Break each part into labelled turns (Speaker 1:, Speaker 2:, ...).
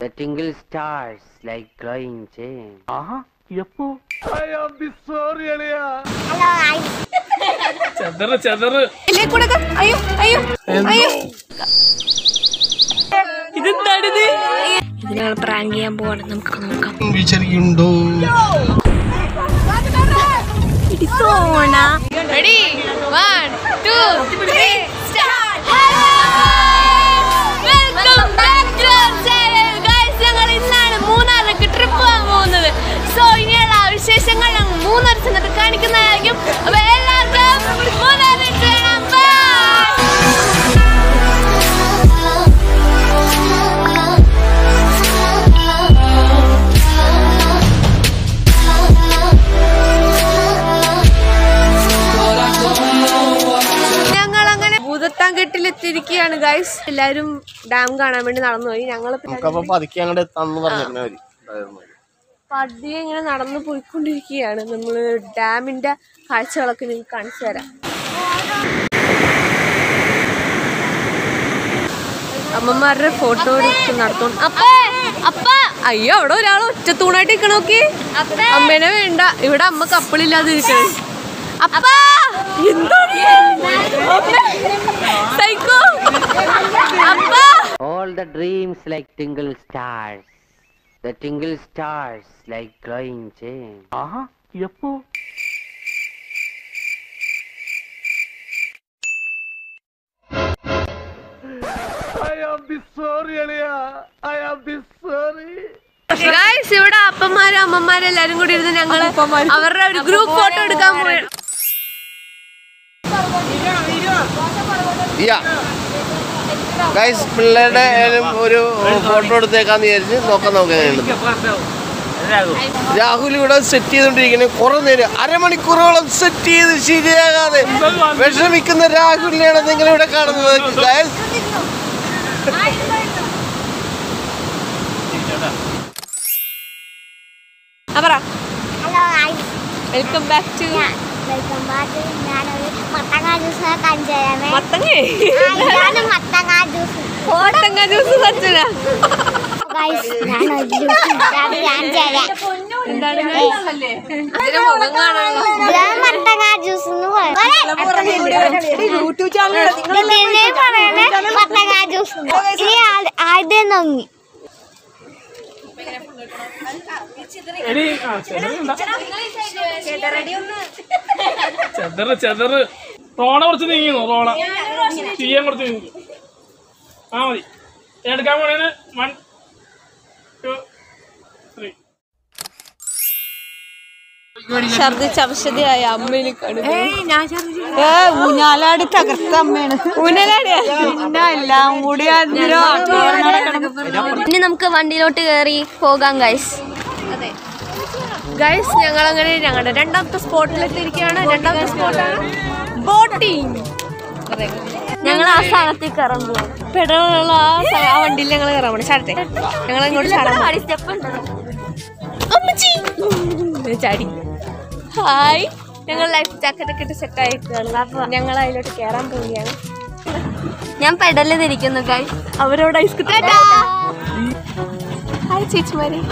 Speaker 1: The tingle stars like glowing gems.
Speaker 2: ആഹാ എപ്പോ
Speaker 3: ചെതറ് ചെതറ്
Speaker 4: ഇല്ലേ കൂടെ ഒക്കെ? അയ്യോ അയ്യോ അയ്യോ ഇതെന്താണിത് ഇത് ഞങ്ങൾ പ്രാങ്ക് ചെയ്യാൻ പോവാണ് നമുക്ക് നോക്കാം
Speaker 5: വിചാരിക്കുന്നുണ്ടോ
Speaker 4: ready one two three welcome back to channel guys ഞങ്ങൾ ഇന്നാണ് മൂന്നാറിലേക്ക് ട്രിപ്പ് പോകാൻ പോകുന്നത് സോ ഇനിയുള്ള വിശേഷങ്ങൾ ഞങ്ങൾ മൂന്നാർ ചെന്നിട്ട് കാണിക്കുന്നതായിരിക്കും അപ്പൊ എല്ലാവർക്കും മൂന്നാറിൽ കാണാം ബൈ ഞങ്ങൾ അങ്ങനെ ഭൂതത്താൻ കെട്ടിലെത്തിയിരിക്കുകയാണ് ഗൈസ് എല്ലാരും ഡാം കാണാൻ വേണ്ടി നടന്നുപോയി ഞങ്ങൾ
Speaker 5: നമുക്കപ്പൊ പതുക്കെ അങ്ങോട്ട് എത്താന്ന് പറഞ്ഞിരുന്ന മതി ഉണ്ടായിരുന്നു.
Speaker 4: പതിയെ ഇങ്ങനെ നടന്നു പോയിക്കൊണ്ടിരിക്കുകയാണ് നമ്മൾ ഡാമിന്റെ കാഴ്ചകളൊക്കെ നിങ്ങൾക്ക് കാണിച്ചു തരാം അമ്മമാരുടെ ഫോട്ടോ എടുത്ത് നടത്തോണ്ട് അപ്പ അപ്പ അയ്യോ അവിടെ ഒരാൾ ഒറ്റത്തൂണായിട്ട് ഇരിക്കണ നോക്കി അമ്മേനെ വേണ്ട ഇവിടെ അമ്മ കപ്പിളില്ലാതെ ഇരിക്കണം അപ്പ എന്താണ് സൈക്കോ അപ്പ
Speaker 1: All the dreams like tingle stars. The tingle stars like glowing gems.
Speaker 2: ആഹാ എപ്പോ
Speaker 4: ഗൈസ് ഇവിടെ അപ്പന്മാരും അമ്മമാരും എല്ലാരും കൂടി ഇരുന്ന് ഞങ്ങള് അവരുടെ ഒരു ഗ്രൂപ്പ് ഫോട്ടോ എടുക്കാൻ പോയി
Speaker 5: ഇയ്യ. ഗൈസ് പിള്ളേരുടെ ഏലും ഒരു ഫോട്ടോ എടുത്തേക്കാന്ന് വിചാരിച്ച് നോക്കാൻ നമുക്ക് എങ്ങനെയുണ്ട് രാഹുൽ ഇവിടെ സെറ്റ് ചെയ്തോണ്ടിരിക്കുന്നത് കുറെ നേരം അരമണിക്കൂറോളം സെറ്റ് ചെയ്ത് ശരിയാകാതെ വിഷമിക്കുന്ന രാഹുലിനെയാണ് നിങ്ങൾ ഇവിടെ കാണുന്നത് ഗൈസ്
Speaker 4: പറ
Speaker 6: hello guys
Speaker 4: welcome back to
Speaker 6: welcome back ഞാനൊരു മത്തങ്ങ ജ്യൂസ് കാണിച്ചു തരാമേ
Speaker 4: മത്തങ്ങേ
Speaker 6: ഇതാണ് മത്തങ്ങ ജ്യൂസ്
Speaker 4: മത്തങ്ങ ജ്യൂസ് സച്ചന
Speaker 6: ഗൈസ് ഞാനൊരു ജ്യൂസ് കാണിച്ചു തരാം
Speaker 4: എന്താണ് അതിന്റെ മുഖം കാണാനുള്ള
Speaker 6: ഇതാണ് മത്തങ്ങ ജ്യൂസ് എന്ന് പറയുന്നത് മത്തങ്ങ ജ്യൂസ് ഇനി ആദ്യം നന്ദി
Speaker 3: എടി ആ ചെതറുണ്ടാ ചെതറ് ചെതറ് റോണ കുറച്ച് നീങ്ങുന്നു റോണ ചെയ്യാൻ കുറച്ച് നീങ്ങി ആ മതി ഞാൻ എടുക്കാൻ പോണേന് വൺ ടു ത്രീ
Speaker 4: ഛർദിച്ച് അവശതയായ അമ്മയില് കണ്ടു
Speaker 7: ഊഞ്ഞാലാടി തകർത്ത അമ്മയാണ് പിന്നെ എല്ലാം കൂടി അതിലോ
Speaker 4: ഇനി നമുക്ക് വണ്ടിയിലോട്ട് കയറി പോകാം ഗൈസ് ഗൈസ് ഞങ്ങൾ അങ്ങനെ ഞങ്ങളുടെ രണ്ടാമത്തെ സ്പോട്ടിലെത്തിയിരിക്കുകയാണ് രണ്ടാമത്തെ സ്പോട്ടാണ് ബോട്ടിംഗ് ഞങ്ങൾ ആ സ്ഥലത്തേക്ക് കയറാൻ പോകും പെടലുള്ള ആ സ്ഥ- ആ വണ്ടിയിൽ ഞങ്ങൾ കയറാൻ പോണേ ചാടട്ടെ ഞങ്ങൾ അങ്ങോട്ട് ചാടാൻ സ്റ്റെപ്പ് അമ്മച്ചി ഉം, ചാടി ഹായ് ഞങ്ങൾ ലൈഫ് ജാക്കറ്റ് ഒക്കെ ഇട്ട് സെറ്റ് ആയിട്ടാണ് അപ്പൊ ഞങ്ങൾ അതിലോട്ട് കയറാൻ പോവുകയാണ് ഞാൻ പെടല് തിരിക്കുന്നു കൈ അവരോട് ഐസ്ക്രീം ഹായ് ചേച്ചിമാരെ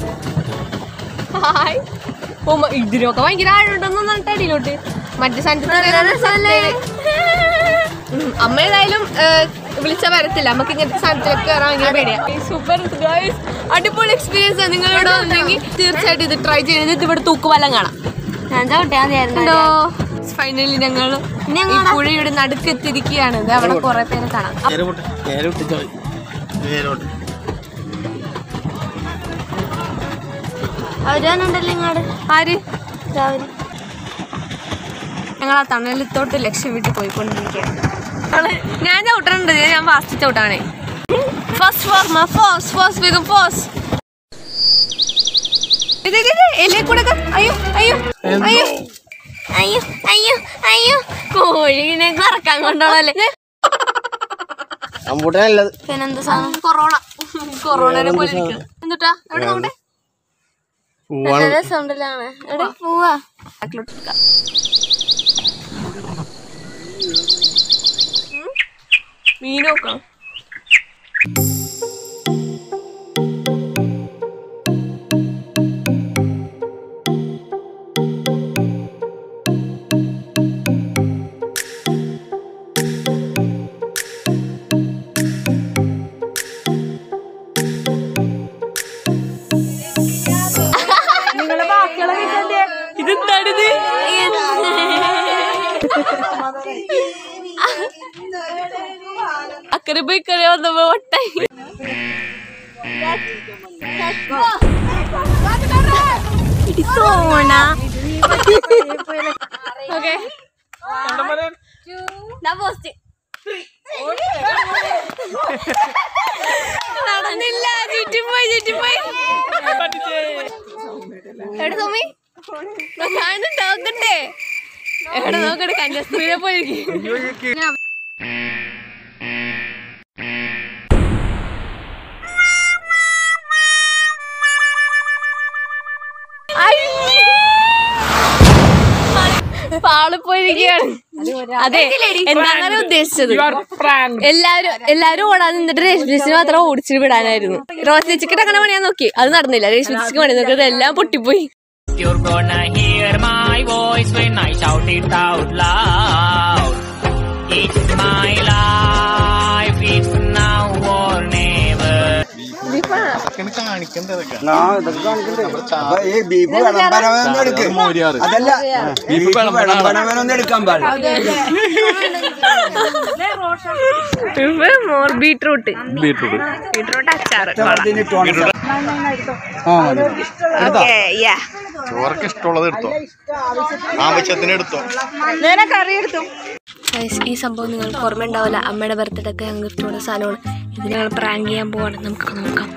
Speaker 4: ഹായ് ഓ മ- ഇതിനൊക്കെ ഭയങ്കര ആഴുണ്ടെന്ന് പറഞ്ഞിട്ട് അടിയിലോട്ട് മറ്റു സാധനത്തിൽ അമ്മ ഏതായാലും വിളിച്ച വരത്തില്ല നമുക്ക് ഇങ്ങനത്തെ സാധനത്തിലൊക്കെ കയറാൻ ഭയങ്കര പേടിയാ സൂപ്പർ ഗൈസ് അടിപൊളി എക്സ്പീരിയൻസ് നിങ്ങൾ ഇവിടെ വന്നെങ്കിൽ തീർച്ചയായിട്ടും ഇത് ട്രൈ ചെയ്യണത് ഇത് ഇവിടെ തൂക്കുവലം കാണാം ഉണ്ടോ ഫൈനലി ഞങ്ങൾ ഈ പുഴയുടെ നടുക്കെത്തിരിക്കുകയാണ് ഇത് അവിടെ കുറെ പേര് കാണാം
Speaker 5: നേരോട്ട് നേരോട്ട് ചോയ് നേരോട്ട്
Speaker 4: അവരാനുണ്ടല്ലോ ഇങ്ങോട്ട് ആര് ഞങ്ങൾ ആ തണലത്തോട്ട് ലക്ഷ്യം വിട്ട് പോയിക്കൊണ്ടിരിക്കുകയാണ് ഞാൻ ചവിട്ടണുണ്ട് ഞാൻ ഫാസ്റ്റ് ചവിട്ടാണേ ഫസ്റ്റ് ഫോർമ ഫോസ് ഫോസ് വേഗം ഫോസ് ഇത് ഇത് ഇത് എല്ലേ കൂടെ ഒക്കെ. അയ്യോ അയ്യോ അയ്യോ അയ്യോ അയ്യോ അയ്യോ കോഴിനെ കറക്കാൻ കൊണ്ടോളല്ലേ
Speaker 5: അമ്പൂട്ടനല്ലത്
Speaker 4: പിന്നെന്താ സാധനം കൊറോണ കൊറോണനെ പോലെ ഇരിക്കുക എന്നിട്ടാ എവിടെ നോക്കട്ടെ
Speaker 5: പോവാണ്
Speaker 4: രസമുണ്ടല്ലാണ് എവിടെ പോവാ മീൻ നോക്കാം ഇക്കരെ പോയി ഇക്കരെ വന്നപ്പോ ഒട്ടായി സോണ ഓക്കെ
Speaker 3: കണ്ടമാരെ
Speaker 4: പോസ്റ്റ് നടന്നില്ല ചുറ്റും പോയി ചുറ്റും പോയി
Speaker 3: പറ്റിച്ചേ
Speaker 4: എവിടെ തോമി കാണുന്നുണ്ട് നോക്കട്ടെ എവിടെ നോക്കട്ടെ കന്യാസ്ത്രീയെ പോയിരിക്കും പാളി പോയിരിക്കുകയാണ് അതെ എന്താണ് ഉദ്ദേശിച്ചത്
Speaker 3: യു ആർ പ്രാങ്ക്
Speaker 4: എല്ലാരും എല്ലാരും ഓടാൻ നിന്നിട്ട് രേഷ്മി ചേച്ചിനെ മാത്രം ഓടിച്ചിട്ട് വിടാനായിരുന്നു റോസ് ചേച്ചിക്കിട്ട് അങ്ങനെ പണിയാൻ നോക്കി അത് നടന്നില്ല രേഷ്മി ചേച്ചിക്ക് പണി നോക്കിയത് എല്ലാം പൊട്ടിപ്പോയി
Speaker 8: You're gonna hear my voice when I shout it out loud. It's my life, it's now or never.
Speaker 9: അപ്പൊ ഈ ബീഫ് വിളമ്പനവെന്ന് എടുക്ക് അതല്ല ബീഫ് വിളമ്പനവനൊന്നും എടുക്കാൻ പാടില്ല
Speaker 4: മോർ ബീട്രൂട്ട് ബീട്രൂട്ട് അച്ചാറ്
Speaker 5: ചോർക്ക് ഇഷ്ടമുള്ളത് എടുത്തോ ആവശ്യത്തിന് എടുത്തോ
Speaker 4: ഈ സംഭവം നിങ്ങൾക്ക് ഓർമ്മ ഉണ്ടാവില്ല അമ്മയുടെ ബർത്ത്ഡേ ഒക്കെ ഞങ്ങൾ ഇഷ്ടമുള്ള സാധനമാണ് ഇത് ഞങ്ങൾ പ്രാങ്ക് ചെയ്യാൻ പോവാണ് നമുക്ക് നോക്കാം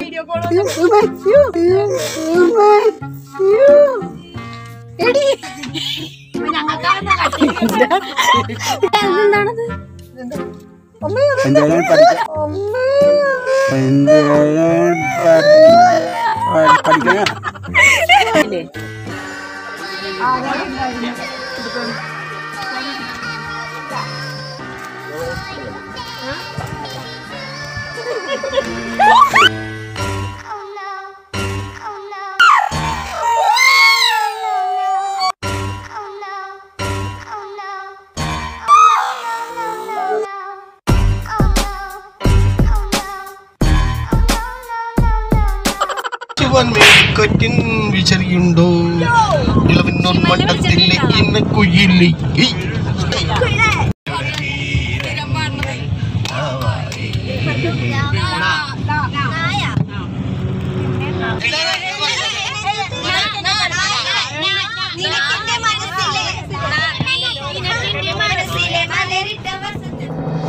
Speaker 4: എന്താണത്
Speaker 9: എന്തായാലും പഠിക്കാം എന്തായാലും പഠി- പഠിക്കണം
Speaker 6: Oh no. Oh no. Oh no. Oh no. Oh no, no, no, no. Oh no. Oh no. Oh no, no, no, no.
Speaker 5: Shivan മേൽക്കൊറ്റിൻ വിചരിയുണ്ടോ ഇളവിന്നോർ മണ്ടത്തിലെ ഇന്ന കുയിലി
Speaker 6: നിനക്കെന്റെ മനസ്സിലെ നിനക്കെന്റെ മനസ്സിലെ മലരിട്ട വസന്തം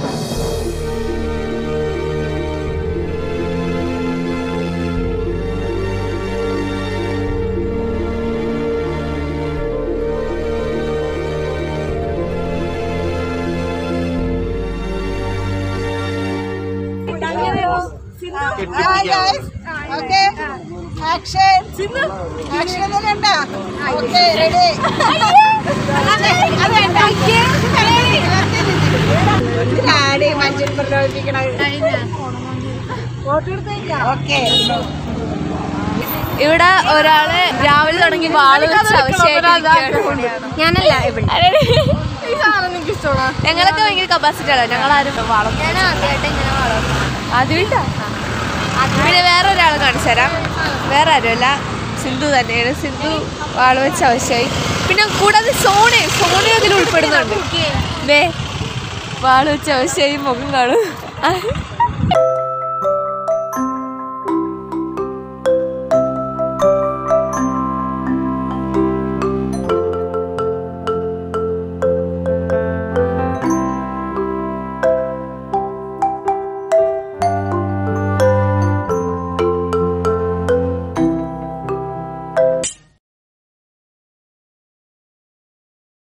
Speaker 4: ഇവിടെ ഒരാള് രാവിലെ തുടങ്ങി വാള് വെച്ച് അവശയായിട്ടിരിക്കുകയാണ്. ഞാനല്ല ഇവിടെ ഞങ്ങളൊക്കെ ഭയങ്കര കപ്പാസിറ്റി ആണ് ഞങ്ങൾ ആരും വാളം ആദ്യമായിട്ടാ പിന്നെ വേറെ ഒരാളെ കാണിച്ചു തരാം വേറെ ആരുമല്ല സിന്ധു തന്നെയാണ് സിന്ധു വാള് വെച്ച് അവശയായി പിന്നെ കൂടാതെ സോണെ സോണ അതിൽ ഉൾപ്പെടുന്നുണ്ട് ദേ വാള് വെച്ച് അവശയായി മുഖം കാണും